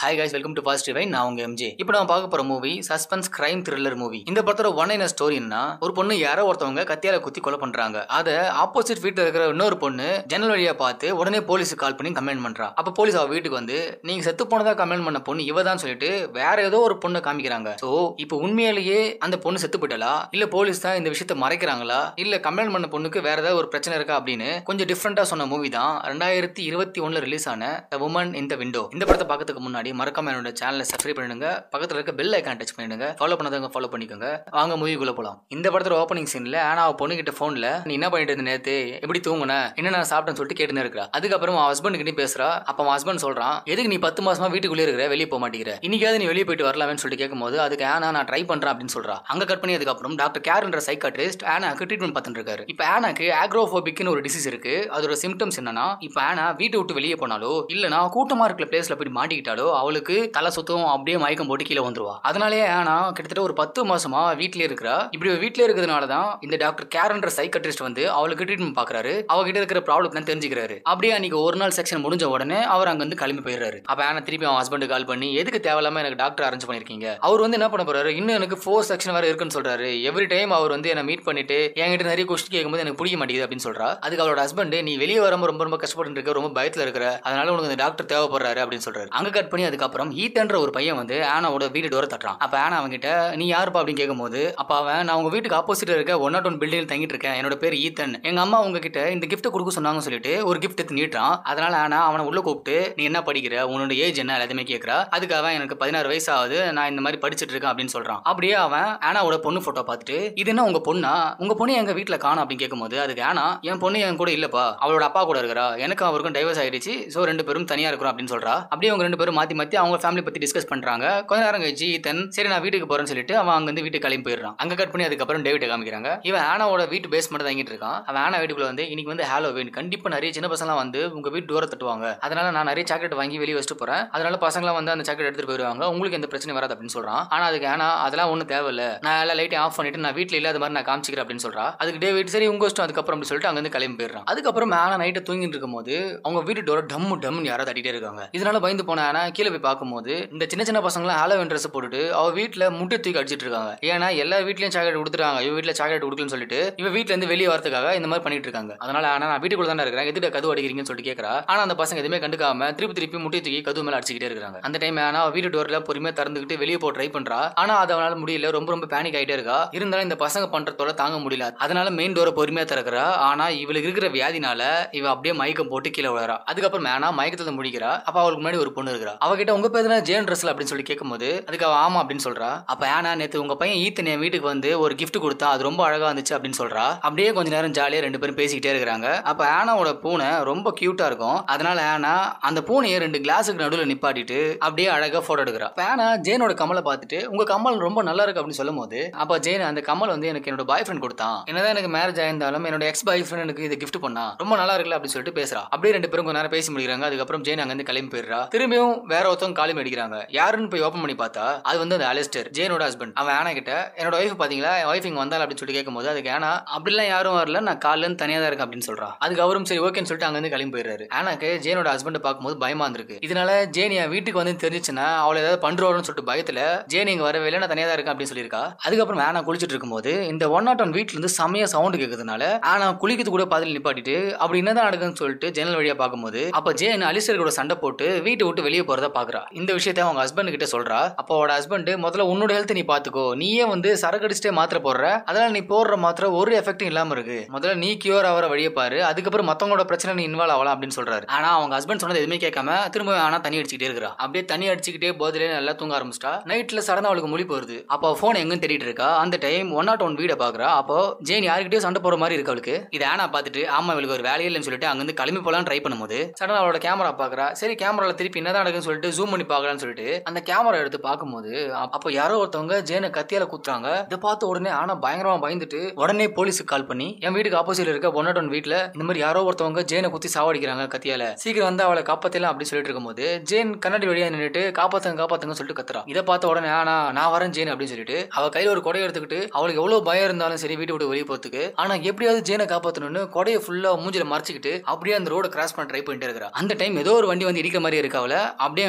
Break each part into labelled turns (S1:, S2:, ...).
S1: hi guys welcome to positive why நான் உங்க MJ இப்போ நம்ம பார்க்க போற movie suspense crime thriller movie இந்த படத்தோட ஒன் என்ன ஸ்டோரின்னா ஒரு பொண்ணு யாரோ ஒருத்தவங்க கத்தியால குத்தி கொலை பண்றாங்க அத ஆப்போசிட் வீட்ல இருக்கிற இன்னொரு பொண்ணு ஜன்னல் வழியா பார்த்து உடனே போலீஸுக்கு கால் பண்ணி கம்ப்ளைண்ட் பண்றா அப்ப போலீஸ் அவ வீட்டுக்கு வந்து நீங்க செத்து போனதா கம்ப்ளைண்ட் பண்ண பொண்ணு இவ தான் சொல்லிட்டு வேற ஏதோ ஒரு பொண்ணை காமிக்கிறாங்க சோ இப்போ உண்மையிலேயே அந்த பொண்ணு செத்து போயிட்டலா இல்ல போலீஸ் தான் இந்த விஷயத்த மறைக்கிறாங்களா இல்ல கம்ப்ளைண்ட் பண்ண பொண்ணுக்கு வேற ஏதாவது ஒரு பிரச்சனை இருக்கா அப்படின்னு கொஞ்சம் டிஃப்ரெண்டா சொன்ன மூவி தான் ரெண்டாயிரத்தி இருபத்தி ஒண்ணுல ரிலீஸ் ஆன the woman in the window இந்த படத்தை பார்க்கறதுக்கு முன்னாடி மறக்காம என்னோட சேனலை சப்ஸ்கிரைப் பண்ணிடுங்க பக்கத்துல இருக்க பெல் ஐக்கான் டச் பண்ணிடுங்க ஃபாலோ பண்ணாதவங்க ஃபாலோ பண்ணிக்கோங்க வாங்க மூவிக்குள்ள போலாம் இந்த படத்தோட ஓப்பனிங் சீன்ல ஆனா அவ பொண்ணு கிட்ட போன்ல நீ என்ன பண்ணிட்டு இருந்த நேத்து எப்படி தூங்குன என்ன நான் சாப்பிட்டேன்னு சொல்லிட்டு கேட்டுன்னு இருக்கா அதுக்கப்புறம் அவன் ஹஸ்பண்ட் கிட்ட பேசுறா அப்ப அவன் ஹஸ்பண்ட் சொல்றான் எதுக்கு நீ பத்து மாசமா வீட்டுக்குள்ளே இருக்கிற வெளியே போக மாட்டேங்கிற இன்னைக்காவது நீ வெளியே போயிட்டு வரலாம்னு சொல்லிட்டு கேட்கும்போது அதுக்கு ஆனா நான் ட்ரை பண்றேன் அப்படின்னு சொல்றா அங்க கட் பண்ணி அதுக்கப்புறம் டாக்டர் கேர்ன்ற சைக்காட்ரிஸ்ட் ஆனாக்கு ட்ரீட்மெண்ட் பார்த்துட்டு இருக்காரு இப்ப ஆனாக்கு ஆக்ரோபோபிக்னு ஒரு டிசீஸ் இருக்கு அதோட சிம்டம்ஸ் என்னன்னா இப்ப ஆனா வீட்டை விட்டு வெளியே போனாலோ இல்லனா கூட்டமா இருக்கிற பிளேஸ்ல போய் மாட்டிக்கிட்டாலோ அவளுக்கு தலை சுத்தம் அப்படியே மயக்கம் போட்டு கீழே வந்துருவா அதனாலேயே ஆனா கிட்டத்தட்ட ஒரு பத்து மாசமா வீட்லயே இருக்கிறா இப்படி வீட்லயே இருக்கிறதுனால தான் இந்த டாக்டர் கேரன்ற சைக்கட்ரிஸ்ட் வந்து அவளுக்கு ட்ரீட்மெண்ட் பாக்குறாரு அவகிட்ட இருக்கிற ப்ராப்ளம் தெரிஞ்சுக்கிறாரு அப்படியே அன்னைக்கு ஒரு நாள் செக்ஷன் முடிஞ்ச உடனே அவர் அங்க வந்து கிளம்பி போயிடுறாரு அப்ப ஆனா திருப்பி அவன் ஹஸ்பண்ட் கால் பண்ணி எதுக்கு தேவையில்லாம எனக்கு டாக்டர் அரேஞ்ச் பண்ணிருக்கீங்க அவர் வந்து என்ன பண்ண போறாரு இன்னும் எனக்கு ஃபோர் செக்ஷன் வேற இருக்குன்னு சொல்றாரு எவ்ரி டைம் அவர் வந்து என்ன மீட் பண்ணிட்டு என்கிட்ட நிறைய கொஸ்டின் கேட்கும்போது எனக்கு பிடிக்க மாட்டேங்குது அப்படின்னு சொல்றா அதுக்கு அவளோட ஹஸ்பண்ட் நீ வெளியே வரும்போது ரொம்ப ரொம்ப கஷ்டப்பட்டு இருக்க ரொம்ப பயத்துல இருக்கிற அதனால உனக்கு இந்த டாக்டர் தேவைப்படுறாரு அப்படின்னு சொல்றாரு அங்க கட் பண்ணி அதுக்கப்புறம் ஈத்தன்ற ஒரு பையன் வந்து ஆனாவோட வீட்டு டோரை தட்டுறான் அப்ப ஆனா அவன்கிட்ட நீ யாருப்பா அப்படின்னு கேட்கும்போது அப்ப அவன் நான் உங்க வீட்டுக்கு ஆப்போசிட் இருக்க ஒன் நாட் ஒன் பில்டிங் தங்கிட்டு இருக்கேன் என்னோட பேர் ஈத்தன் எங்க அம்மா உங்ககிட்ட இந்த கிஃப்ட் கொடுக்க சொன்னாங்கன்னு சொல்லிட்டு ஒரு கிஃப்ட் எடுத்து நீட்டுறான் அதனால ஆனா அவனை உள்ள கூப்பிட்டு நீ என்ன படிக்கிற உன்னோட ஏஜ் என்ன எல்லாத்தையுமே கேட்கறா அதுக்கு அவன் எனக்கு பதினாறு வயசு ஆகுது நான் இந்த மாதிரி படிச்சிட்டு இருக்கேன் அப்படின்னு சொல்றான் அப்படியே அவன் ஆனாவோட பொண்ணு போட்டோ பார்த்துட்டு இது என்ன உங்க பொண்ணா உங்க பொண்ணு எங்க வீட்டுல காணும் அப்படின்னு கேட்கும்போது அதுக்கு ஆனா என் பொண்ணு என் கூட இல்லப்பா அவளோட அப்பா கூட இருக்கிறா எனக்கும் அவருக்கும் டைவர்ஸ் ஆயிடுச்சு சோ ரெண்டு பேரும் தனியா இருக்கிறோம் அப்படின்னு சொல்றா அப்படியே அவங்க ரெண்டு பேரும் மாத்தி மாத்தி அவங்க ஃபேமிலி பத்தி டிஸ்கஸ் பண்றாங்க கொஞ்ச நேரம் கழிச்சு தன் சரி நான் வீட்டுக்கு போறேன்னு சொல்லிட்டு அவன் அங்க இருந்து வீட்டுக்கு கிளம்பி போயிடுறான் அங்க கட் பண்ணி அதுக்கப்புறம் டேவிட் காமிக்கிறாங்க இவன் ஆனாவோட வீட்டு பேஸ்மெண்ட் தங்கிட்டு இருக்கான் அவன் ஆனா வீட்டுக்குள்ள வந்து இன்னைக்கு வந்து ஹாலோவின் கண்டிப்பா நிறைய சின்ன பசங்கலாம் வந்து உங்க வீட்டு டோரை தட்டுவாங்க அதனால நான் நிறைய சாக்லேட் வாங்கி வெளியே வச்சுட்டு போறேன் அதனால பசங்களாம் வந்து அந்த சாக்லேட் எடுத்துட்டு போயிருவாங்க உங்களுக்கு எந்த பிரச்சனை வராது அப்படின்னு சொல்றான் ஆனா அதுக்கு ஆனா அதெல்லாம் ஒன்றும் தேவையில்ல நான் எல்லாம் லைட்டையும் ஆஃப் பண்ணிட்டு நான் வீட்டில் இல்லாத மாதிரி நான் காமிச்சிக்கிறேன் அப்படின்னு சொல்றா அதுக்கு டேவிட் சரி உங்க இஷ்டம் அதுக்கப்புறம் அப்படின்னு சொல்லிட்டு அங்க இருந்து கிளம்பி போயிடுறான் அதுக்கப்புறம் ஆனா நைட்டு தூங்கிட்டு இருக்கும்போது அவங்க வீட்டு டோரை டம்மு டம்னு யாரோ தட்டிட்டே இருக்காங்க இதனால பயந்து போன ஆனா கீழே போய் பார்க்கும்போது இந்த சின்ன சின்ன பசங்களாம் ஹாலோவின் ட்ரெஸ் போட்டுட்டு அவ வீட்டுல முட்டை தூக்கி அடிச்சிட்டு இருக்காங்க ஏன்னா எல்லா வீட்லயும் சாக்லேட் கொடுத்துறாங்க இவ வீட்டுல சாக்லேட் கொடுக்கலன்னு சொல்லிட்டு இவ வீட்ல இருந்து வெளியே வரதுக்காக இந்த மாதிரி பண்ணிட்டு இருக்காங்க அதனால ஆனா நான் வீட்டுக்குள்ள தானே இருக்கிறேன் எதுக்கு கது அடிக்கிறீங்கன்னு சொல்லிட்டு கேட்கறா ஆனா அந்த பசங்க எதுவுமே கண்டுக்காம திருப்பி திருப்பி முட்டை தூக்கி கது மேல அடிச்சுக்கிட்டே இருக்காங்க அந்த டைம் ஆனா அவ வீட்டு டோர்ல பொறுமையா திறந்துக்கிட்டு வெளியே போக ட்ரை பண்றா ஆனா அது அவனால முடியல ரொம்ப ரொம்ப பேனிக் ஆயிட்டே இருக்கா இருந்தாலும் இந்த பசங்க பண்றதோட தாங்க முடியல அதனால மெயின் டோரை பொறுமையா திறக்கிறா ஆனா இவளுக்கு இருக்கிற வியாதினால இவ அப்படியே மயக்கம் போட்டு கீழே விழறா அதுக்கப்புறம் ஆனா மயக்கத்துல முடிக்கிறா அப்ப அவளுக்கு முன்னாடி ஒரு பொண்ணு இருக்கிறா அவகிட்ட உங்க பேர் தானே ஜேன் ட்ரெஸ்ல அப்படின்னு சொல்லி கேட்கும்போது அதுக்கு அவ ஆமா அப்படின்னு சொல்றா அப்ப ஆனா நேத்து உங்க பையன் ஈத்தன் என் வீட்டுக்கு வந்து ஒரு gift கொடுத்தா அது ரொம்ப அழகா இருந்துச்சு அப்படின்னு சொல்றா அப்படியே கொஞ்ச நேரம் ஜாலியா ரெண்டு பேரும் பேசிக்கிட்டே இருக்கிறாங்க அப்ப ஆனாவோட பூனை ரொம்ப கியூட்டா இருக்கும் அதனால ஆனா அந்த பூனையை ரெண்டு கிளாஸுக்கு நடுவில் நிப்பாட்டிட்டு அப்படியே அழகா போட்டோ எடுக்கிறா அப்ப ஆனா ஜேனோட கமலை பார்த்துட்டு உங்க கமல் ரொம்ப நல்லா இருக்கு அப்படின்னு சொல்லும் போது அப்ப ஜேன் அந்த கமல் வந்து எனக்கு என்னோட பாய் ஃப்ரெண்ட் கொடுத்தான் என்னதான் எனக்கு மேரேஜ் ஆயிருந்தாலும் என்னோட எக்ஸ் பாய் ஃப்ரெண்ட் எனக்கு இது gift பண்ணா ரொம்ப நல்லா இருக்குல்ல அப்படின்னு சொல்லிட்டு பேசுறா அப்படியே ரெண்டு பேரும் கொஞ்ச நேரம் பேசி முடிக்கிறாங்க அதுக்கப்புறம் ஜேன் அங்க இருந்து கிளம்பி போயிடுறா திரும்பியும் வேற ஒருத்தவங்க காலி அடிக்கிறாங்க யாருன்னு போய் ஓப்பன் பண்ணி பார்த்தா அது வந்து அந்த அலிஸ்டர் ஜேனோட ஹஸ்பண்ட் அவன் ஆனா கிட்ட என்னோட ஒய்ஃப் பாத்தீங்களா என் ஒய்ஃப் இங்க வந்தாள் அப்படின்னு சொல்லி கேட்கும்போது அதுக்கு ஆனா அப்படிலாம் யாரும் வரல நான் காலைல இருந்து தனியா தான் இருக்கேன் அப்படின்னு சொல்றா அதுக்கு அவரும் சரி ஓகேன்னு சொல்லிட்டு அங்க இருந்து கிளம்பி போயிடுறாரு ஆனாக்கு ஜேனோட ஹஸ்பண்ட் பார்க்கும்போது பயமா இருந்திருக்கு இதனால ஜேன் என் வீட்டுக்கு வந்து தெரிஞ்சுச்சுன்னா அவளை ஏதாவது பண்றோம்னு சொல்லிட்டு பயத்துல ஜேன் இங்க வரவே இல்லை நான் தனியா தான் இருக்கேன் அப்படின்னு சொல்லியிருக்கா அதுக்கப்புறம் ஆனா குளிச்சிட்டு இருக்கும்போது இந்த ஒன் நாட் ஒன் வீட்ல இருந்து செமையா சவுண்ட் கேட்கறதுனால ஆனா குளிக்கிறது கூட பாதியில் நிப்பாட்டிட்டு அப்படி என்னதான் நடக்குதுன்னு சொல்லிட்டு ஜன்னல் வழியா பார்க்கும்போது அப்ப ஜேன் அலிஸ்டர் கூட சண்டை போட்டு வீட்டை விட்டு வெளியே போறத பாக்குறா இந்த விஷயத்த அவங்க ஹஸ்பண்ட் கிட்ட சொல்றா அப்போ அவட ஹஸ்பண்ட் முதல்ல உன்னோட ஹெல்த் நீ பாத்துக்கோ நீயே வந்து சரக்கு அடிச்சுட்டே மாத்திரை போடுற அதனால நீ போடுற மாத்திரை ஒரு எஃபெக்டும் இல்லாம இருக்கு முதல்ல நீ கியூர் ஆகிற வழியை பாரு அதுக்கப்புறம் மத்தவங்களோட பிரச்சனை நீ இன்வால்வ் ஆகலாம் அப்படின்னு சொல்றாரு ஆனா அவங்க ஹஸ்பண்ட் சொன்னது எதுவுமே கேட்காம திரும்ப ஆனா தண்ணி அடிச்சுக்கிட்டே இருக்கிறா அப்படியே தண்ணி அடிச்சுக்கிட்டே போதிலே நல்லா தூங்க ஆரம்பிச்சிட்டா நைட்ல சடனா அவளுக்கு முழிப்பு வருது அப்போ போன் எங்கன்னு தேடிட்டு இருக்கா அந்த டைம் ஒன் நாட் ஒன் வீட பாக்குறா அப்போ ஜேன் யாருக்கிட்டயோ சண்டை போற மாதிரி இருக்கு அவளுக்கு இது ஆனா பார்த்துட்டு ஆமா இவளுக்கு ஒரு வேலையே இல்லைன்னு சொல்லிட்டு அங்கிருந்து கிளம்பி போலாம் ட்ரை பண்ணும்போது சடனா அவளோட கேமரா பாக்குறா சரி கேமரால திருப்பி என்னதான் நடக்குன்னு சொல்லிட்டு ஜூம் பண்ணி பார்க்கலாம்னு சொல்லிட்டு அந்த கேமரா எடுத்து பார்க்கும்போது அப்~ அப்போ யாரோ ஒருத்தவங்க ஜேனை கத்தியால குத்துறாங்க இதை பார்த்த உடனே ஆனா பயங்கரமா பயந்துட்டு உடனே போலீஸுக்கு கால் பண்ணி என் வீட்டுக்கு ஆப்போசிட்ல இருக்க ஒன் நாட் ஒன் வீட்ல இந்த மாதிரி யாரோ ஒருத்தவங்க ஜேனை குத்தி சாவடிக்கிறாங்க கத்தியால சீக்கிரம் வந்து அவளை காப்பாத்தலாம் அப்படி சொல்லிட்டு இருக்கும்போது ஜேன் கண்ணாடி வழியா நின்னுட்டு காப்பாத்துங்க காப்பாத்துங்க சொல்லிட்டு கத்துறா இதை பார்த்த உடனே ஆனா நான் வரேன் ஜேன் அப்படின்னு சொல்லிட்டு அவ கையில ஒரு கொடையை எடுத்துக்கிட்டு அவளுக்கு எவ்வளவு பயம் இருந்தாலும் சரி வீட்டை விட்டு வெளியே போறதுக்கு ஆனா எப்படியாவது ஜேனை காப்பாத்தணும்னு கொடையை ஃபுல்லா மூஞ்சில மறைச்சிக்கிட்டு அப்படியே அந்த ரோட கிராஸ் பண்ண ட்ரை பண்ணிட்டே இருக்கிறா அந்த டைம் ஏதோ ஒரு வண்டி வந்து இடிக்கிற மாதிரி இருக்கு அவள அப்படியே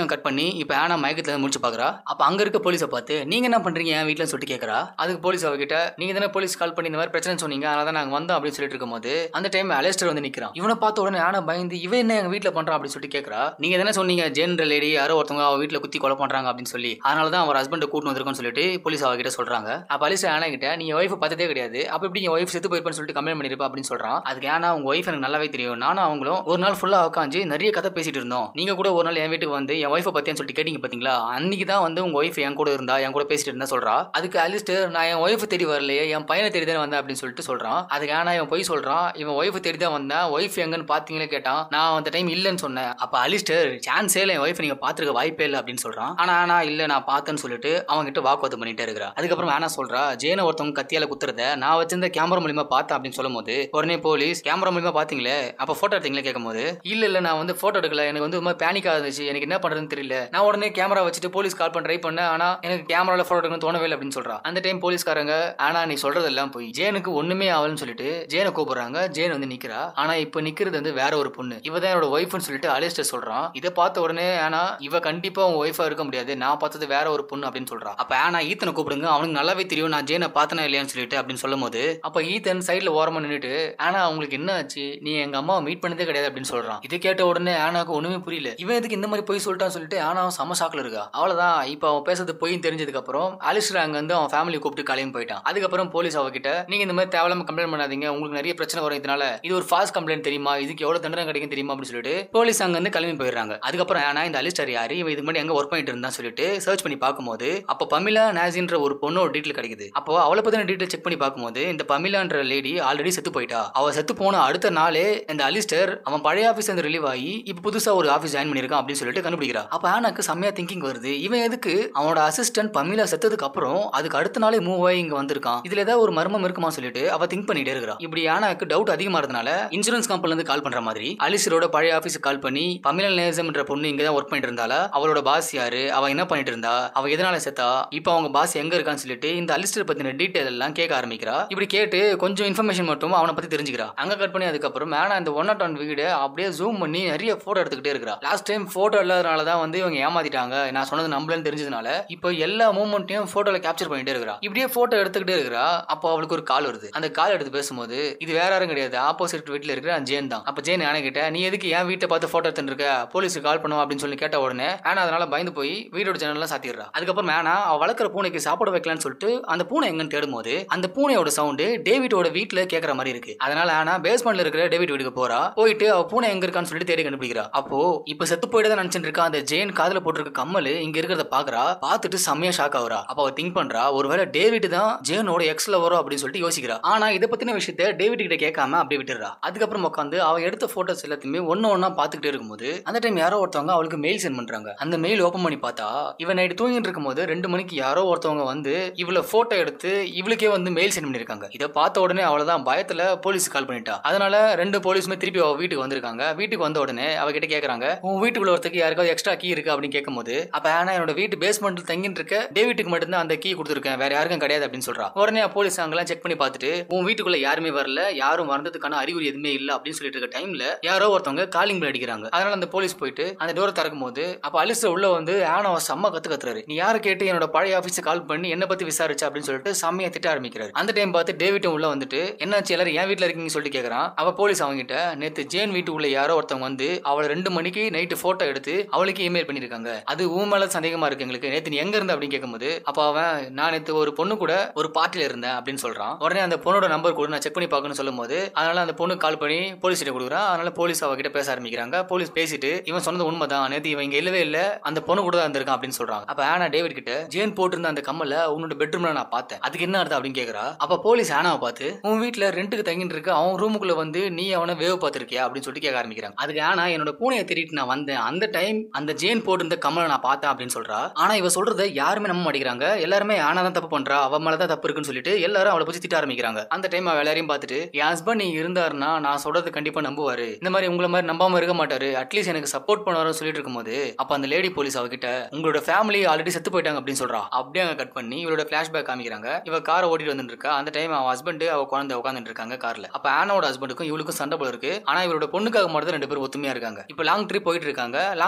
S1: அப்படியே கட் பண்ணி இப்ப ஆனா மயக்கத்துல முடிச்சு பாக்குறா அப்ப அங்க இருக்க போலீஸை பார்த்து நீங்க என்ன பண்றீங்க என் வீட்டுல சொல்லிட்டு கேக்குறா அதுக்கு போலீஸ் அவகிட்ட நீங்க தானே போலீஸ் கால் பண்ணி இந்த மாதிரி பிரச்சனை சொன்னீங்க அதனால தான் நாங்க வந்தோம் அப்படின்னு சொல்லிட்டு இருக்கும்போது அந்த டைம் அலெஸ்டர் வந்து நிக்கிறான் இவனை பார்த்த உடனே ஆனா பயந்து இவன் என்ன எங்க வீட்டுல பண்றான் அப்படின்னு சொல்லிட்டு கேக்குறா நீங்க தானே சொன்னீங்க ஜென்ரல் லேடி யாரோ ஒருத்தவங்க அவ வீட்டுல குத்தி கொலை பண்றாங்க அப்படின்னு சொல்லி அதனால தான் அவர் ஹஸ்பண்ட் கூட்டு வந்திருக்கோம்னு சொல்லிட்டு போலீஸ் அவகிட்ட சொல்றாங்க அப்ப அலிஸ்டர் ஆனா கிட்ட நீ ஒய்ஃப் பார்த்ததே கிடையாது அப்ப எப்படி என் ஒய்ஃப் செத்து போயிருப்பேன்னு சொல்லிட்டு கம்ப்ளைண்ட் பண்ணிருப்பா அப்படின்னு சொல்றான் அதுக்கு ஏன்னா உங்க ஒய்ஃப் எனக்கு நல்லாவே தெரியும் நானும் அவங்களும் ஒரு நாள் ஃபுல்லா உட்காந்து நிறைய கதை பேசிட்டு இருந்தோம் நீங்க கூட ஒரு நாள் என் வீட்டுக்கு வந்து என் ஒய்ஃபை பத்தியான்னு சொல்லிட்டு கேட்டீங்க பாத்தீங்களா அன்னைக்கு தான் வந்து உங்க ஒய்ஃப் என் கூட இருந்தா என் கூட பேசிட்டு இருந்தா சொல்றா அதுக்கு அலிஸ்டர் நான் என் ஒய்ஃப் தேடி வரலையே என் பையனை தேடி தான் வந்தேன் அப்படின்னு சொல்லிட்டு சொல்றான் அதுக்கு ஆனா இவன் போய் சொல்றான் இவன் ஒய்ஃப் தேடி தான் வந்தேன் ஒய்ஃப் எங்கன்னு பாத்தீங்களே கேட்டான் நான் அந்த டைம் இல்லைன்னு சொன்னேன் அப்ப அலிஸ்டர் சான்ஸே இல்லை என் ஒய்ஃப் நீங்க பாத்துருக்க வாய்ப்பே இல்லை அப்படின்னு சொல்றான் ஆனா ஆனா இல்ல நான் பார்த்தேன்னு சொல்லிட்டு அவங்க கிட்ட வாக்குவாதம் பண்ணிட்டே இருக்கிறா அதுக்கப்புறம் ஆனா சொல்றா ஜேன ஒருத்தவங்க கத்தியால குத்துறத நான் வச்சிருந்த கேமரா மூலியமா பார்த்தேன் அப்படின்னு சொல்லும் போது உடனே போலீஸ் கேமரா மூலியமா பாத்தீங்களே அப்ப போட்டோ எடுத்தீங்களே கேட்கும் போது இல்ல இல்ல நான் வந்து போட்டோ எடுக்கல எனக்கு வந்து ஒரு மாதிரி பேனிக்கா இருந்துச்சு எனக்கு என்ன பண்றதுன்னு தெரியல நான் உடனே கேமரா வச்சுட்டு போலீஸ் கால் பண்ண ட்ரை பண்ணேன் ஆனா எனக்கு கேமரால போட்டோ எடுக்கணும் தோணவே இல்லை அப்படின்னு சொல்றா அந்த டைம் போலீஸ்காரங்க ஆனா நீ சொல்றதெல்லாம் போய் ஜேனுக்கு ஒண்ணுமே ஆகலன்னு சொல்லிட்டு ஜேனை கூப்பிடுறாங்க ஜேன் வந்து நிக்கிறா ஆனா இப்ப நிக்கிறது வந்து வேற ஒரு பொண்ணு இவ தான் என்னோட ஒய்ஃப்னு சொல்லிட்டு அலிஸ்டர் சொல்றான் இதை பார்த்த உடனே ஆனா இவ கண்டிப்பா உன் ஒய்ஃபா இருக்க முடியாது நான் பார்த்தது வேற ஒரு பொண்ணு அப்படின்னு சொல்றா அப்ப ஆனா ஈத்தனை கூப்பிடுங்க அவனுக்கு நல்லாவே தெரியும் நான் ஜேனை பார்த்தனா இல்லையான்னு சொல்லிட்டு அப்படின்னு சொல்லும் போது அப்ப ஈத்தன் சைடுல ஓரமா நின்னுட்டு ஆனா அவங்களுக்கு என்ன ஆச்சு நீ எங்க அம்மாவை மீட் பண்ணதே கிடையாது அப்படின்னு சொல்றான் இதை கேட்ட உடனே ஆனாக்கு ஒண்ணுமே புரியல இவன் எதுக்கு இந்த மாதிரி போய் சொல்லிட்டான்னு சொல்லிட்டு ஆனாவும் செம ஷாக்ல இருக்கா அவ்வளவுதான் இப்ப அவன் பேசுறது பொய்ன்னு தெரிஞ்சதுக்கு அப்புறம் அலிஸ்டர் அங்க வந்து அவன் ஃபேமிலி கூப்பிட்டு கிளம்பி போயிட்டான் அதுக்கப்புறம் போலீஸ் அவகிட்ட நீங்க இந்த மாதிரி தேவையில்லாம கம்ப்ளைண்ட் பண்ணாதீங்க உங்களுக்கு நிறைய பிரச்சனை வரும் இதனால இது ஒரு ஃபாஸ்ட் கம்ப்ளைண்ட் தெரியுமா இதுக்கு எவ்வளவு தண்டனை கிடைக்கும் தெரியுமா அப்படின்னு சொல்லிட்டு போலீஸ் அங்க இருந்து கிளம்பி போயிடுறாங்க அதுக்கப்புறம் ஆனா இந்த அலிஸ்டர் யாரு இவன் இதுக்கு முன்னாடி எங்க ஒர்க் பண்ணிட்டு இருந்தா சொல்லிட்டு சர்ச் பண்ணி பார்க்கும்போது அப்ப பமிலா நாசின்ற ஒரு பொண்ணோட டீட்டெயில் கிடைக்குது அப்போ அவளை பத்தின டீட்டெயில் செக் பண்ணி பார்க்கும்போது இந்த பமிலான்ற லேடி ஆல்ரெடி செத்து போயிட்டா அவ செத்து போன அடுத்த நாளே இந்த அலிஸ்டர் அவன் பழைய ஆபீஸ் வந்து ரிலீவ் ஆகி இப்ப புதுசா ஒரு ஆபீஸ் ஜாயின் பண்ணிருக்கான் அப்படின்னு சொல்லிட்டு கண்டுபிடிக்கிறா அப்ப ஆனாக்கு செம்மையா திங்கிங் வருது இவன் எதுக்கு அவனோட அசிஸ்டன்ட் பமிலா செத்ததுக்கு அப்புறம் அதுக்கு அடுத்த நாளே மூவ் ஆகி இங்க வந்திருக்கான் இதுல ஏதாவது ஒரு மர்மம் இருக்குமா சொல்லிட்டு அவ திங்க் பண்ணிட்டே இருக்கிறா இப்படி ஆனாக்கு டவுட் அதிகமா இருந்தனால இன்சூரன்ஸ் கம்பெனில இருந்து கால் பண்ற மாதிரி அலிசரோட பழைய ஆபீஸ்க்கு கால் பண்ணி பமிலா நேசம்ன்ற பொண்ணு இங்க தான் ஒர்க் பண்ணிட்டு இருந்தால அவளோட பாஸ் யாரு அவ என்ன பண்ணிட்டு இருந்தா அவ எதனால செத்தா இப்போ அவங்க பாஸ் எங்க இருக்கான்னு சொல்லிட்டு இந்த அலிஸ்டர் பத்தின டீடைல் எல்லாம் கேட்க ஆரம்பிக்கிறா இப்படி கேட்டு கொஞ்சம் இன்ஃபர்மேஷன் மட்டும் அவனை பத்தி தெரிஞ்சுக்கிறா அங்க கட் பண்ணி அதுக்கப்புறம் மேனா இந்த ஒன் நாட் ஒன் வீடு அப்படியே ஜூம் பண்ணி நிறைய போட்டோ எடுத்துக்கிட்டே இருக்கிறா லாஸ்ட் டைம் போட்டோ இல்லாதனால தான் வந்து இவங்க ஏமாத்திட்டாங்க நான் சொன்னது நம்பலன்னு தெரிஞ்சதுனால இப்போ எல்லா மூமெண்ட்டையும் போட்டோல கேப்சர் பண்ணிட்டே இருக்கிறா இப்படியே போட்டோ எடுத்துக்கிட்டே இருக்கிறா அப்போ அவளுக்கு ஒரு கால் வருது அந்த கால் எடுத்து பேசும்போது இது வேற யாரும் கிடையாது ஆப்போசிட் வீட்டில் இருக்கிற அந்த ஜேன் தான் அப்ப ஜேன் ஆனா கிட்ட நீ எதுக்கு என் வீட்டை பார்த்து போட்டோ எடுத்துட்டு இருக்க போலீஸுக்கு கால் பண்ணுவோம் அப்படின்னு சொல்லி கேட்ட உடனே ஆனா அதனால பயந்து போய் வீடோட ஜன்னல்லாம் சாத்திடுறா அதுக்கப்புறம் மேனா அவ வளர்க்குற பூனைக்கு சாப்பாடு வைக்கலாம்னு சொல்லிட்டு அந்த பூனை எங்கன்னு தேடும்போது அந்த பூனையோட சவுண்டு டேவிட்டோட வீட்டுல கேட்கற மாதிரி இருக்கு அதனால ஆனா பேஸ்மெண்ட்ல இருக்கிற டேவிட் வீட்டுக்கு போறா போயிட்டு அவ பூனை எங்க இருக்கான்னு சொல்லிட்டு தேடி கண்டுபிடிக்கிறா அப்போ இப்ப செத்து போயிட்டு தான் நினைச்சிட்டு இருக்கா அந்த ஜெயின் காதுல போட்டிருக்க கம்மல் இங்க இருக்கிறத பாக்குறா பார்த்துட்டு செம்மையா ஷாக் ஆகுறா அப்ப அவ திங்க் பண்றா ஒருவேளை டேவிட் தான் ஜேனோட எக்ஸ்ல வரும் அப்படின்னு சொல்லிட்டு யோசிக்கிறா ஆனா இதை பத்தின விஷயத்த டேவிட் கிட்ட கேட்காம அப்படியே விட்டுறா அதுக்கப்புறம் உட்காந்து அவ எடுத்த போட்டோஸ் எல்லாத்தையுமே ஒன்னு ஒன்னா பாத்துக்கிட்டே இருக்கும்போது அந்த டைம் யாரோ ஒருத்தவங்க அவளுக்கு மெயில் சென்ட் பண்றாங்க அந்த மெயில் ஓபன் பண்ணி பார்த்தா இவன் நைட்டு தூங்கிட்டு இருக்கும்போது ரெண்டு மணிக்கு யாரோ ஒருத்தவங்க வந்து இவள போட்டோ எடுத்து இவளுக்கே வந்து மெயில் சென்ட் பண்ணிருக்காங்க இதை பார்த்த உடனே அவளதான் பயத்துல போலீஸ் கால் பண்ணிட்டா அதனால ரெண்டு போலீஸுமே திருப்பி அவ வீட்டுக்கு வந்திருக்காங்க வீட்டுக்கு வந்த உடனே அவகிட்ட கேக்குறாங்க உன் வீட்டுக்குள்ள ஒருத்தருக்கு யாருக்காவது எக்ஸ்ட்ரா கீ இருக்கு அப்படின்னு கேட்கும்போது அப்ப ஆனா என்னோட வீட்டு பேஸ்மெண்ட்ல தங்கிட்டு இருக்க டேவிட்டுக்கு மட்டும்தான் அந்த கீ கொடுத்துருக்கேன் வேற யாருக்கும் கிடையாது அப்படின்னு சொல்றா உடனே போலீஸ் அங்கெல்லாம் செக் பண்ணி பார்த்துட்டு உன் வீட்டுக்குள்ள யாருமே வரல யாரும் வந்ததுக்கான அறிகுறி எதுவுமே இல்ல அப்படின்னு சொல்லிட்டு இருக்க டைம்ல யாரோ ஒருத்தவங்க காலிங் பெல் அடிக்கிறாங்க அதனால அந்த போலீஸ் போயிட்டு அந்த டோரை திறக்கும் போது அப்ப அலிஸ் உள்ள வந்து ஆனவ செம்ம கத்து கத்துறாரு நீ யாரை கேட்டு என்னோட பழைய ஆபீஸ் கால் பண்ணி என்ன பத்தி விசாரிச்சா அப்படின்னு சொல்லிட்டு செம்மையா திட்ட ஆரம்பிக்கிறாரு அந்த டைம் பார்த்து டேவிட்டும் உள்ள வந்துட்டு என்னாச்சு எல்லாரும் என் வீட்டுல இருக்கீங்கன்னு சொல்லிட்டு கேக்குறான் அவ போலீஸ் அவங்கிட்ட நேத்து ஜேன் வீட்டுக்குள்ள யாரோ ஒருத்தவங்க வந்து அவளை ரெண்டு மணிக்கு நைட்டு போட்டோ எடுத்து அவளுக்கு இமெயில் பண்ணிருக்காங்க அது உன் மேல சந்தேகமா இருக்கு எங்களுக்கு நேத்து நீ எங்க இருந்த அப்படின்னு கேட்கும்போது அப்ப அவன் நான் நேத்து ஒரு பொண்ணு கூட ஒரு பார்ட்டில இருந்தேன் அப்படின்னு சொல்றான் உடனே அந்த பொண்ணோட நம்பர் கூட நான் செக் பண்ணி பார்க்கணும்னு சொல்லும் போது அதனால அந்த பொண்ணு கால் பண்ணி போலீஸ் கிட்ட கொடுக்குறான் அதனால போலீஸ் அவகிட்ட பேச ஆரம்பிக்கிறாங்க போலீஸ் பேசிட்டு இவன் சொன்னது உண்மைதான் நேத்து இவன் இங்க இல்லவே இல்ல அந்த பொண்ணு கூட தான் இருந்திருக்கான் அப்படின்னு சொல்றாங்க அப்ப ஆனா டேவிட் கிட்ட ஜேன் போட்டிருந்த அந்த கம்மல உன்னோட பெட்ரூம்ல நான் பார்த்தேன் அதுக்கு என்ன அர்த்தம் அப்படின்னு கேக்குறா அப்ப போலீஸ் ஆனாவை பார்த்து உன் வீட்டுல ரெண்டுக்கு தங்கிட்டு இருக்க அவன் ரூமுக்குள்ள வந்து நீ அவனை வேவ் பார்த்திருக்கியா அப்படின்னு சொல்லிட்டு கேட்க ஆரம்பிக்கிறாங்க அதுக்கு ஆனா என்னோட பூனையை தேடிட்டு நான் வந்தேன் அந்த டைம் அந்த ஜேன் போட்டிருந்த கம்மலை நான் பார்த்தேன் அப்படின்னு சொல்றா ஆனா இவ சொல்றத யாருமே நம்ப மாட்டேங்கிறாங்க எல்லாருமே ஆனா தான் தப்பு பண்றா அவ மேல தான் தப்பு இருக்குன்னு சொல்லிட்டு எல்லாரும் அவளை பத்தி திட்ட ஆரம்பிக்கிறாங்க அந்த டைம் அவ எல்லாரையும் பார்த்துட்டு என் ஹஸ்பண்ட் நீங்க இருந்தாருன்னா நான் சொல்றது கண்டிப்பா நம்புவாரு இந்த மாதிரி உங்களை மாதிரி நம்பாம இருக்க மாட்டாரு அட்லீஸ்ட் எனக்கு சப்போர்ட் பண்ணுவாருன்னு சொல்லிட்டு இருக்கும்போது அப்ப அந்த லேடி போலீஸ் அவகிட்ட உங்களோட ஃபேமிலி ஆல்ரெடி செத்து போயிட்டாங்க அப்படின்னு சொல்றா அப்படியே அங்க கட் பண்ணி இவளோட பிளாஷ்பேக் காமிக்கிறாங்க இவ காரை ஓட்டிட்டு வந்துட்டு இருக்கா அந்த டைம் அவன் ஹஸ்பண்ட் அவ குழந்தை உட்காந்துட்டு இருக்காங்க கார்ல அப்ப ஆனாவோட ஹஸ்பண்டுக்கும் இவளுக்கும் சண்டை போல இருக்கு ஆனா இவரோட பொண்ணுக்காக மட்டும் தான் ரெண்டு பேரும் ஒத்துமையா இருக்காங்க இப்ப லாங் ட்ரிப் போயிட்டு இருக்காங்க லாங் ட்ரிப் முடிஞ்ச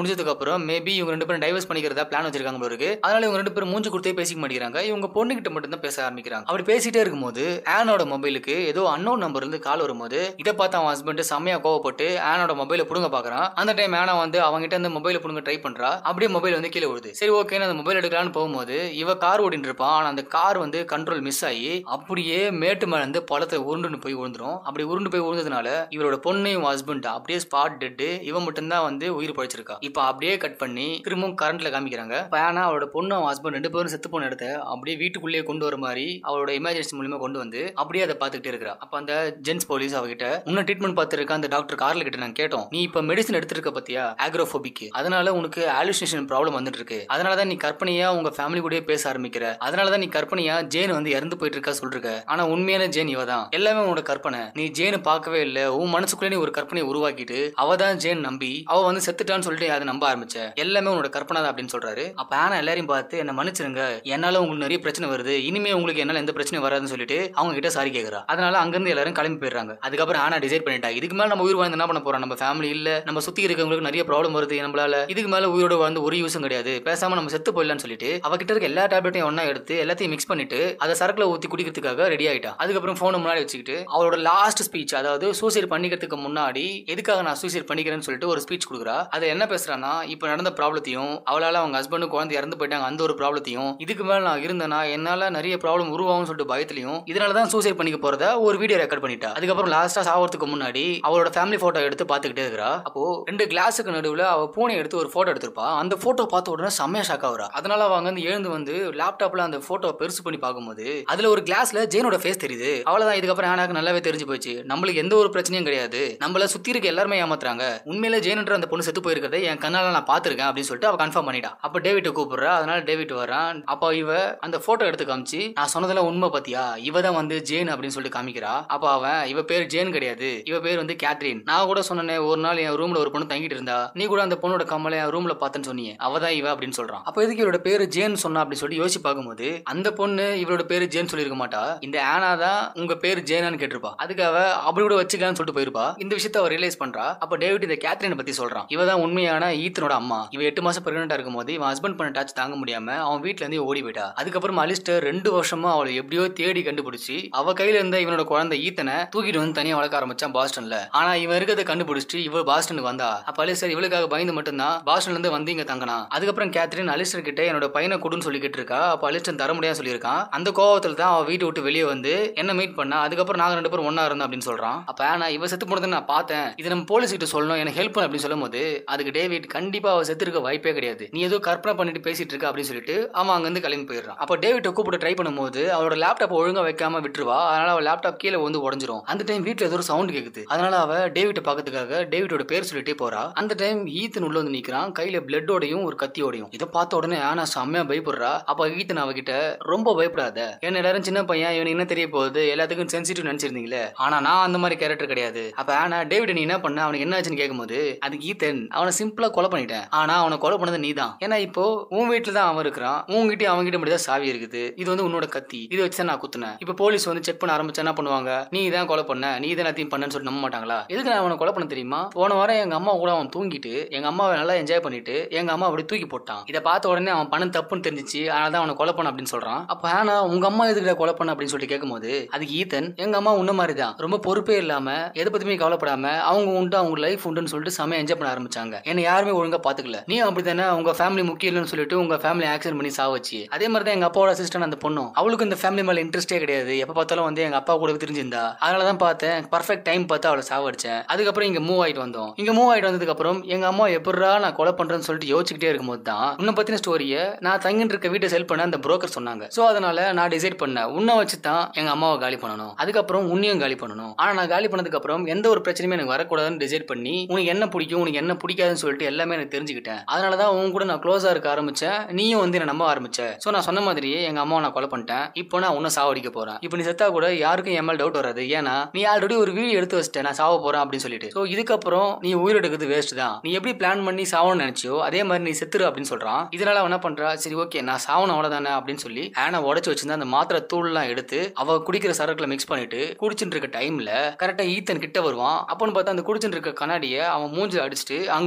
S1: முடிஞ்சதுக்கு அப்புறம் மேபி இவங்க ரெண்டு பேரும் டைவர்ஸ் பண்ணிக்கிறதா பிளான் வச்சிருக்காங்க போல இருக்கு அதனால இவங்க ரெண்டு பேரும் மூஞ்சி கொடுத்தே பேசிக்க மாட்டேங்கிறாங்க இவங்க பொண்ணுகிட்ட மட்டும் தான் பேச ஆரம்பிக்கிறாங்க அப்படி பேசிட்டே இருக்கும்போது ஆனோட மொபைலுக்கு ஏதோ அன்னோன் நம்பர்ல இருந்து கால் வரும்போது இதை பார்த்து அவன் ஹஸ்பண்ட் செம்மையா கோவப்பட்டு ஆனோட மொபைல புடுங்க பாக்குறான் அந்த டைம் ஆனா வந்து அவங்ககிட்ட இருந்து மொபைல புடுங்க ட்ரை பண்றா அப்படியே மொபைல் வந்து கீழே விழுது சரி ஓகே அந்த மொபைல் எடுக்கலாம்னு போகும்போது இவ கார் ஓடிட்டு இருப்பான் ஆனா அந்த கார் வந்து கண்ட்ரோல் மிஸ் ஆகி அப்படியே மேட்டு மேல இருந்து பழத்தை உருண்டுன்னு போய் விழுந்துரும் அப்படி உருண்டு போய் விழுந்ததுனால இவரோட பொண்ணையும் ஹஸ்பண்ட் அப்படியே ஸ்பாட் டெட்டு இவன் மட்டும்தான் வந்து உயிர் பழிச்சிருக்கா இப்போ அப்படியே கட் பண்ணி திரும்பவும் கரண்ட்ல காமிக்கிறாங்க இப்ப ஆனா அவரோட பொண்ணு அவன் ஹஸ்பண்ட் ரெண்டு பேரும் செத்து போன இடத்த அப்படியே வீட்டுக்குள்ளேயே கொண்டு வர மாதிரி அவரோட இமேஜினேஷன் மூலியமா கொண்டு வந்து அப்படியே அதை பார்த்துக்கிட்டே இருக்கிறா அப்ப அந்த ஜென்ஸ் போலீஸ் அவகிட்ட உன்ன ட்ரீட்மெண்ட் பார்த்துருக்க அந்த டாக்டர் கார்ல கிட்ட நான் கேட்டோம் நீ இப்ப மெடிசன் எடுத்திருக்க பத்தியா ஆக்ரோபோபிக் அதனால உனக்கு ஆலுசினேஷன் ப்ராப்ளம் வந்துட்டு இருக்கு அதனால தான் நீ கற்பனையா உங்க ஃபேமிலி கூடயே பேச ஆரம்பிக்கிற அதனால தான் நீ கற்பனையா ஜேன் வந்து இறந்து போயிட்டு இருக்கா சொல்லிருக்க ஆனா உண்மையான ஜேன் இவ தான் எல்லாமே உன்னோட கற்பனை நீ ஜேன் பார்க்கவே இல்ல உன் மனசுக்குள்ளே நீ ஒரு கற்பனையை உருவாக்கிட்டு அவ தான் ஜேன் நம்பி அவ வந்து செத்துட்டான்னு சொல்லிட்டு அதை நம்ப ஆரம்பிச்ச எல்லாமே உன்னோட கற்பனை தான் அப்படின்னு சொல்றாரு அப்ப ஆனா எல்லாரையும் பார்த்து என்ன மன்னிச்சிருங்க என்னால உங்களுக்கு நிறைய பிரச்சனை வருது இனிமே உங்களுக்கு என்னால எந்த பிரச்சனையும் வராதுன்னு சொல்லிட்டு அவங்க கிட்ட சாரி கேக்குறா அதனால அங்கிருந்து எல்லாரும் கிளம்பி போயிடுறாங்க அதுக்கப்புறம் ஆனா டிசைட் பண்ணிட்டா இதுக்கு மேல நம்ம உயிர் வாழ்ந்து என்ன பண்ண போறோம் நம்ம ஃபேமிலி இல்ல நம்ம சுத்தி இருக்கவங்களுக்கு நிறைய ப்ராப்ளம் வருது நம்மளால இதுக்கு மேல உயிரோட வாழ்ந்து ஒரு யூஸும் கிடையாது பேசாம நம்ம செத்து போயிடலாம்னு சொல்லிட்டு அவகிட்ட இருக்க எல்லா டேப்லெட்டையும் ஒண்ணா எடுத்து எல்லாத்தையும் மிக்ஸ் பண்ணிட்டு அதை சரக்குல ஊத்தி குடிக்கிறதுக்காக ரெடி ஆயிட்டா அதுக்கப்புறம் போனை முன்னாடி வச்சுக்கிட்டு அவளோட லாஸ்ட் ஸ்பீச் அதாவது சூசைட் பண்ணிக்கிறதுக்கு முன்னாடி எதுக்காக நான் சூசைட் பண்ணிக்கிறேன்னு சொல்லிட்டு ஒரு ஸ்பீச் கொடுக்குறா அதை என்ன பேசுறான்னா இப்போ நடந்த ப்ராப்ளத்தையும் அவளால அவங்க ஹஸ்பண்டும் குழந்தை இறந்து போயிட்டாங்க அந்த ஒரு ப்ராப்ளத்தையும் இதுக்கு மேல நான் இருந்தேனா என்னால நிறைய ப்ராப்ளம் உருவாகும் சொல்லிட்டு பயத்திலையும் இதனால தான் சூசைட் பண்ணிக்க போறத ஒரு வீடியோ ரெக்கார்ட் பண்ணிட்டா அதுக்கப்புறம் லாஸ்டா சாவறதுக்கு முன்னாடி அவளோட ஃபேமிலி போட்டோ எடுத்து பார்த்துக்கிட்டே இருக்கிறா அப்போ ரெண்டு கிளாஸுக்கு நடுவில் அவ பூனை எடுத்து ஒரு போட்டோ எடுத்திருப்பா அந்த போட்டோ பார்த்த உடனே செம்மையா ஷாக் ஆகுறா அதனால அவங்க வந்து எழுந்து வந்து லேப்டாப்ல அந்த போட்டோ பெருசு பண்ணி பார்க்கும்போது அதுல ஒரு கிளாஸ்ல ஜெயினோட ஃபேஸ் தெரியுது அவ்வளவுதான் இதுக்கப்புறம் ஆனாக்கு நல்லாவே தெரிஞ்சு போச்சு நம்மளுக்கு எந்த ஒரு பிரச்சனையும் கிடையாது நம்மள சுத்தி இருக்க எல்லாருமே ஏமாத்துறாங்க உண்மையில ஜெயின்ன்ற அந்த பொண்ணு செத்து போயிருக்கிறத என் கண்ணால நான் பாத்திருக்கேன் அப்படின்னு சொல்லிட்டு அவ கன்ஃபார்ம் பண்ணிட்டா அப்ப டேவிட் கூப்பிடுறா அதனால டேவிட் வரான் அப்ப இவ அந்த போட்டோ எடுத்து காமிச்சு நான் சொன்னதெல்லாம் உண்மை பாத்தியா இவ தான் வந்து ஜேன் அப்படின்னு சொல்லிட்டு காமிக்கிறா அப்ப அவன் இவ பேர் ஜேன் கிடையாது இவ பேர் வந்து கேத்ரின் நான் கூட சொன்னேனே ஒரு நாள் என் ரூம்ல ஒரு பொண்ணு தங்கிட்டு இருந்தா நீ கூட அந்த பொண்ணோட கம்மலை என் ரூம்ல பார்த்தேன்னு சொன்னீங்க அவ தான் இவ அப்படின்னு சொல்றான் அப்ப எதுக்கு இவரோட பேரு ஜேன் சொன்னா அப்படின்னு சொல்லி யோசிச்சு பார்க்கும்போது அந்த பொண்ணு இவரோட பேரு ஜேன் சொல்லியிருக்க மாட்டா இந்த ஆனா தான் உங்க பேரு ஜேனான்னு கேட்டிருப்பா அதுக்கு அவ அப்படி கூட வச்சுக்கலாம்னு சொல்லிட்டு போயிருப்பா இந்த விஷயத்த அவ ரியலைஸ் பண்றா அப்ப டேவிட் இந்த கேத்ரினை பத்தி சொல்றான் இவ தான் உண்மையான ஈத்தனோட அம்மா இவ எட்டு மாசம் பிரெக்னெண்டா இருக்கும் போது இவன் ஹஸ்பண்ட் பண்ண டச் தாங்க முடியாம அவன் வீட்ல இருந்து ஓடி போயிட்டா அதுக்கப்புறம் அலிஸ்டர் ரெண்டு வருஷமா அவளை எப்படியோ தேடி கண்டுபிடிச்சு அவ கையில இருந்த இவனோட குழந்தை ஈத்தனை தூக்கிட்டு வந்து தனியா வளர்க்க ஆரம்பிச்சான் பாஸ்டன்ல ஆனா இவன் இருக்கிறத கண்டுபிடிச்சிட்டு இவ பாஸ்டனுக்கு வந்தா அப்ப அலிஸ்டர் இவளுக்காக பயந்து மட்டும்தான் பாஸ்டன்ல இருந்து வந்து இங்க தங்கினா அதுக்கப்புறம் கேத்ரின் அலிஸ்டர் கிட்ட என்னோட பையனை கொடுன்னு சொல்லிக்கிட்டு இருக்கா அப்ப அலிஸ்டர் தர முடியாது சொல்லியிருக்கான் அந்த கோவத்துல தான் அவ வீட்டை விட்டு வெளியே வந்து என்ன மீட் பண்ணா அதுக்கப்புறம் நாங்க ரெண்டு பேரும் ஒண்ணா இருந்தோம் அப்படின்னு சொல்றான் அப்ப நான் இவ செத்து போனதை நான் பார்த்தேன் இது நம்ம போலீஸ் கிட்ட சொல்லணும் எனக்கு ஹெல்ப் பண்ணு அப்படின்னு சொல்லும் போது அதுக்கு டேவிட் கண்டிப்பா அவ செத்து இருக்க வாய்ப்பே கிடையாது நீ ஏதோ கற்பனை பண்ணிட்டு பேசிட்டு இருக்க அப்படின்னு சொல்லிட்டு அவன் அங்க இருந்து கிளம்பி போயிடுறான் அப்ப டேவிட்டை கூப்பிட்டு ட்ரை பண்ணும்போது அவளோட லேப்டாப் ஒழுங்கா வைக்காம விட்டுருவா அதனால அவ லேப்டாப் கீழே வந்து உடஞ்சிரும் அந்த டைம் வீட்டுல ஏதோ ஒரு சவுண்ட் கேக்குது அதனால அவ டேவிட்டை பார்க்கறதுக்காக டேவிட்டோட பேர் சொல்லிட்டே போறா அந்த டைம் ஈத்தன் உள்ள வந்து நிக்கிறான் கையில பிளட்டோடையும் ஒரு கத்தியோடையும் இதை பார்த்த உடனே ஆனா செம்மையா பயப்படுறா அப்ப ஈத்தன் அவகிட்ட ரொம்ப பயப்படாத என்ன எல்லாரும் சின்ன பையன் இவனுக்கு என்ன தெரிய போகுது எல்லாத்துக்கும் சென்சிட்டிவ் நினைச்சிருந்தீங்களே ஆனா நான் அந்த மாதிரி கேரக்டர் கிடையாது அப்ப ஆனா டேவிட் நீ என்ன பண்ண அவனுக்கு என்ன ஆச்சுன்னு கேட்கும்போது அதுக்கு ஈத்தன் அவனை சிம்பிளா கொலை பண்ணிட்டேன் ஆனா அவனை கொலை பண்ணது நீ தான் ஏன்னா இப்போ உன் வீட்டுல தான் அவன் இருக்கிறான் உங்ககிட்ட அவங்ககிட்ட மட்டும் தான் சாவி இருக்குது இது வந்து உன்னோட கத்தி இதை வச்சு தான் நான் குத்துனேன் இப்போ போலீஸ் வந்து செக் பண்ண ஆரம்பிச்சா என்ன பண்ணுவாங்க நீ தான் கொலை பண்ண நீ தான் எல்லாத்தையும் பண்ணன்னு சொல்லி நம்ப மாட்டாங்களா எதுக்கு நான் அவனை கொலை பண்ண தெரியுமா போன வாரம் எங்க அம்மா கூட அவன் தூங்கிட்டு எங்க அம்மாவை நல்லா என்ஜாய் பண்ணிட்டு எங்க அம்மா அப்படி தூக்கி போட்டான் இதை பார்த்த உடனே அவன் பண்ண தப்புன்னு தெரிஞ்சிச்சு அதனால தான் அவனை கொலை பண்ண அப்படின்னு சொல்றான் அப்ப ஆனா உங்க அம்மா எதுக்கு கொலை பண்ண அப்படின்னு சொல்லிட்டு கேட்கும்போது அதுக்கு ஈத்தன் எங்க அம்மா உன்ன மாதிரி தான் ரொம்ப பொறுப்பே இல்லாம எதை பத்தியுமே கவலைப்படாம அவங்க உண்டு அவங்க லைஃப் உண்டுன்னு சொல்லிட்டு செமையா என்ஜாய் பண்ண ஆரம்பிச்சாங்க என்ன யாருமே ஒழுங்கா பாத்துக்கல நீ அப்படி தானே உங்க ஃபேமிலி முக்கியம் இல்லைன்னு சொல்லிட்டு உங்க ஃபேமிலி ஆக்சிடென்ட் பண்ணி சாவச்சு அதே மாதிரி தான் எங்க அப்பாவோட அசிஸ்டன்ட் அந்த பொண்ணும் அவளுக்கு இந்த ஃபேமிலி மேல இன்ட்ரெஸ்டே கிடையாது எப்ப பார்த்தாலும் வந்து எங்க அப்பா கூட தெரிஞ்சிருந்தா அதனால தான் பார்த்தேன் பர்ஃபெக்ட் டைம் பார்த்து அவளை சாவடிச்சேன் அதுக்கப்புறம் இங்க மூவ் ஆயிட்டு வந்தோம் இங்க மூவ் ஆயிட்டு வந்ததுக்கு அப்புறம் எங்க அம்மா எப்படா நான் கொலை பண்றேன்னு சொல்லிட்டு யோசிச்சுக்கிட்டே இருக்கும்போது தான் உன்னை பத்தின ஸ்டோரியை நான் தங்கிட்டு இருக்க வீட்டை செல் பண்ண அந்த புரோக்கர் சொன்னாங்க சோ அதனால நான் டிசைட் பண்ணேன் உன்னை வச்சு தான் எங்க அம்மாவை காலி பண்ணணும் அதுக்கப்புறம் உன்னையும் காலி பண்ணணும் ஆனா நான் காலி பண்ணதுக்கு அப்புறம் எந்த ஒரு பிரச்சனையுமே எனக்கு வரக்கூடாதுன்னு டிசைட் பண்ணி உனக்கு என்ன பிடிக்கும் உனக்கு என்ன பிடிக்காதுன்னு சொல்லிட்டு எல்லாமே எனக்கு தெரிஞ்சுக்கிட்டேன் அதனால தான் உன் கூட நான் க்ளோஸா இருக்க ஆரம்பிச்சேன் நீயும் வந்து என்ன நம்ப ஆரம்பிச்ச சோ நான் சொன்ன மாதிரியே எங்க அம்மாவை நான் கொலை பண்ணிட்டேன் இப்போ நான் உன்னை சாவடிக்க போறேன் இப்போ நீ செத்தா கூட யாருக்கும் என் மேல டவுட் வராது ஏன்னா நீ ஆல்ரெடி ஒரு வீடியோ எடுத்து வச்சிட்டேன் நான் சாவ போறேன் அப்படின்னு சொல்லிட்டு சோ இதுக்கப்புறம் நீ உயிரெடுக்கிறது வேஸ்ட் தான் நீ எப்படி பிளான் பண்ணி சாவணும்னு நினைச்சியோ அதே மாதிரி நீ செத்துரு அப்படின்னு சொல்றான் இதனால அவன் என்ன பண்றா சரி ஓகே நான் சாவணும் அவ்வளவுதானே அப்படின்னு சொல்லி ஆனா உடச்சு வச்சிருந்தா அந்த மாத்திரை தூள்லாம் எடுத்து அவ குடிக்கிற சரக்குல மிக்ஸ் பண்ணிட்டு குடிச்சுட்டு இருக்க டைம்ல கரெக்டா ஈத்தன் கிட்ட வருவான் அப்போன்னு பார்த்தா அந்த குடிச்சுட்டு இருக்க கண்ணாடிய அவன் மூஞ்சில அடிச்சுட்டு அங்க இருந்து தப்பிச்சு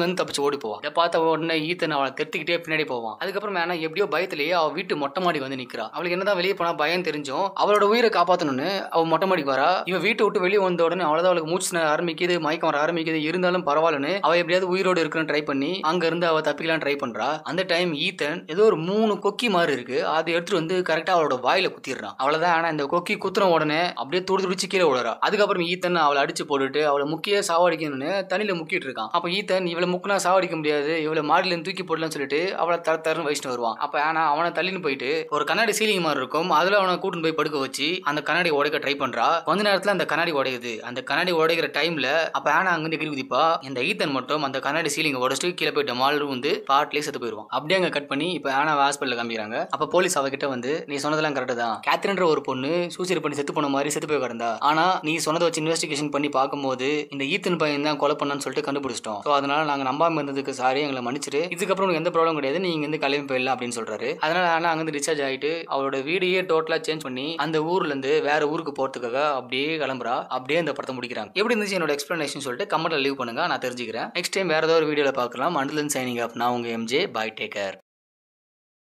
S1: ஓடி போவான் இதை பார்த்த உடனே ஈத்தன் அவளை தெத்திக்கிட்டே பின்னாடி போவான் அதுக்கப்புறம் ஆனா எப்படியோ பயத்திலேயே அவ வீட்டு மொட்டை மாடி வந்து நிக்கிறா அவளுக்கு என்னதான் வெளியே போனா பயம் தெரிஞ்சும் அவளோட உயிரை காப்பாத்தணும்னு அவ மொட்டை மாடிக்கு வரா இவன் வீட்டை விட்டு வெளியே வந்த உடனே அவ்வளவுதான் அவளுக்கு மூச்சு திணற ஆரம்பிக்குது மயக்கம் வர ஆரம்பிக்குது இருந்தாலும் பரவாயில்லன்னு அவ எப்படியாவது உயிரோடு இருக்கணும்னு ட்ரை பண்ணி அங்க இருந்து அவ தப்பிக்கலாம் ட்ரை பண்றா அந்த டைம் ஈத்தன் ஏதோ ஒரு மூணு கொக்கி மாதிரி இருக்கு அதை எடுத்துட்டு வந்து கரெக்டா அவளோட வாயில குத்திடுறான் அவ்வளவுதான் ஆனா இந்த கொக்கி குத்துன உடனே அப்படியே துடி துடிச்சு கீழே விழுறா அதுக்கப்புறம் ஈத்தன் அவளை அடிச்சு போட்டுட்டு அவளை முக்கிய சாவடிக்கணும்னு தண்ணியில முக்கிட்டு இருக்கான் அப்ப ஈத்தன் இவளை முக்கினா சாவடிக்க முடியாது இவளை மாடில இருந்து தூக்கி போடலாம்னு சொல்லிட்டு அவளை தர தரன்னு வச்சுட்டு வருவான் அப்ப ஆனா அவனை தள்ளின்னு போயிட்டு ஒரு கண்ணாடி சீலிங் மாதிரி இருக்கும் அதுல அவனை கூட்டின்னு போய் படுக்க வச்சு அந்த கண்ணாடி உடைக்க ட்ரை பண்றா கொஞ்ச நேரத்துல அந்த கண்ணாடி உடையுது அந்த கண்ணாடி உடைக்கிற டைம்ல அப்ப ஆனா அங்கிருந்து கிரி குதிப்பா இந்த ஈத்தன் மட்டும் அந்த கண்ணாடி சீலிங் உடச்சிட்டு கீழே போயிட்ட மால் வந்து பாட்லயே செத்து போயிருவான் அப்படியே அங்க கட் பண்ணி இப்ப ஆனா ஹாஸ்பிட்டல் காமிக்கிறாங்க அப்ப போலீஸ் அவகிட்ட வந்து நீ சொன்னதெல்லாம் கரெக்ட் தான் கேத்ரின்ற ஒரு பொண்ணு சூசைட் பண்ணி செத்து போன மாதிரி செத்து போய் கிடந்தா ஆனா நீ சொன்னதை வச்சு இன்வெஸ்டிகேஷன் பண்ணி பார்க்கும்போது இந்த ஈத்தன் பையன் தான் கொலை பண்ணான்னு சொல்லிட்டு கண்டுபிடிச்சிட்டோம் ஸோ அதனால நாங்க நம்பாம இருந்ததுக்கு சாரி எங்களை மன்னிச்சிட்டு இதுக்கப்புறம் உனக்கு எந்த ப்ராப்ளம் கிடையாது நீங்க இருந்து கிளம்பி போயிடலாம் அப்படின்னு சொல்றாரு அதனால ஆனா அங்கிருந்து டிஸ்சார்ஜ் ஆயிட்டு அவளோட வீடையே டோட்டலா சேஞ்ச் பண்ணி அந்த ஊர்ல இருந்து வேற ஊருக்கு போறதுக்காக அப்படியே கிளம்புறா அப்படியே இந்த படத்தை முடிக்கிறாங்க எப்படி இருந்துச்சு என்னோட எக்ஸ்பிளனேஷன் சொல்லிட்டு கமெண்ட்ல லீவ் பண்ணுங்க நான் தெரிஞ்சுக்கிறேன் நெக்ஸ்ட் டைம் வேற ஏதாவது ஒரு வீடியோல பார்க்கலாம் அண்டில் சைனிங் ஆஃப் நான் உங்க எம்ஜே பாய் டேக்கர்